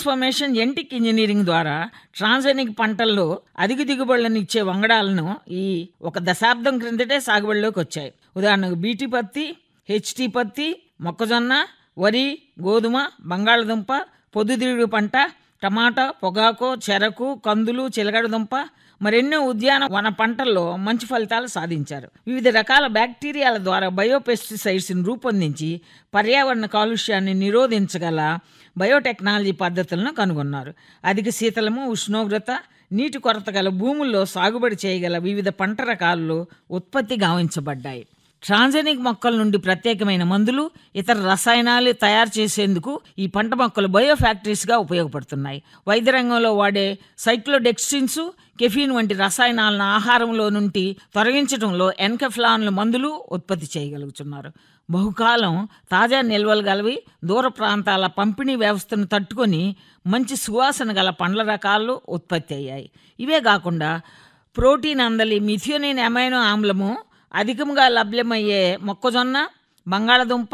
transformation antique engineering ద్వారా ట్రాన్సెనిక్ పంటల్లో అధిక దిగుబడులను ఇచ్చే వంగడాలను ఈ ఒక దశాబ్దం క్రిందటే సాగుబడిలోకి వచ్చాయి ఉదాహరణకు బీటీ పత్తి హెచ్టీ పత్తి మొక్కజొన్న వరి గోధుమ బంగాళదుంప పొద్దుతిరుగుడు పంట టమాటా పొగాకు చెరకు కందులు చిలకడదుంప మరెన్నో ఉద్యాన వన పంటల్లో మంచి ఫలితాలు సాధించారు వివిధ రకాల బ్యాక్టీరియాల ద్వారా బయోపెస్టిసైడ్స్ని రూపొందించి పర్యావరణ కాలుష్యాన్ని నిరోధించగల బయోటెక్నాలజీ పద్ధతులను కనుగొన్నారు అధిక శీతలము ఉష్ణోగ్రత నీటి కొరత గల భూముల్లో సాగుబడి చేయగల వివిధ పంట రకాలు ఉత్పత్తి గావించబడ్డాయి ట్రాన్జెనిక్ మొక్కల నుండి ప్రత్యేకమైన మందులు ఇతర రసాయనాలు తయారు చేసేందుకు ఈ పంట మొక్కలు బయో ఫ్యాక్టరీస్గా ఉపయోగపడుతున్నాయి వైద్య రంగంలో వాడే సైక్లోడెక్స్టిన్స్ కెఫిన్ వంటి రసాయనాలను ఆహారంలో నుండి తొలగించడంలో ఎన్కెఫ్లాన్ల మందులు ఉత్పత్తి చేయగలుగుతున్నారు బహుకాలం తాజా నిల్వలు గలవి దూర ప్రాంతాల పంపిణీ వ్యవస్థను తట్టుకొని మంచి సువాసన గల పండ్ల రకాలు ఉత్పత్తి అయ్యాయి ఇవే కాకుండా ప్రోటీన్ అందలి మిథియోనిన్ అమైనో ఆమ్లము అధికంగా లభ్యమయ్యే మొక్కజొన్న బంగాళదుంప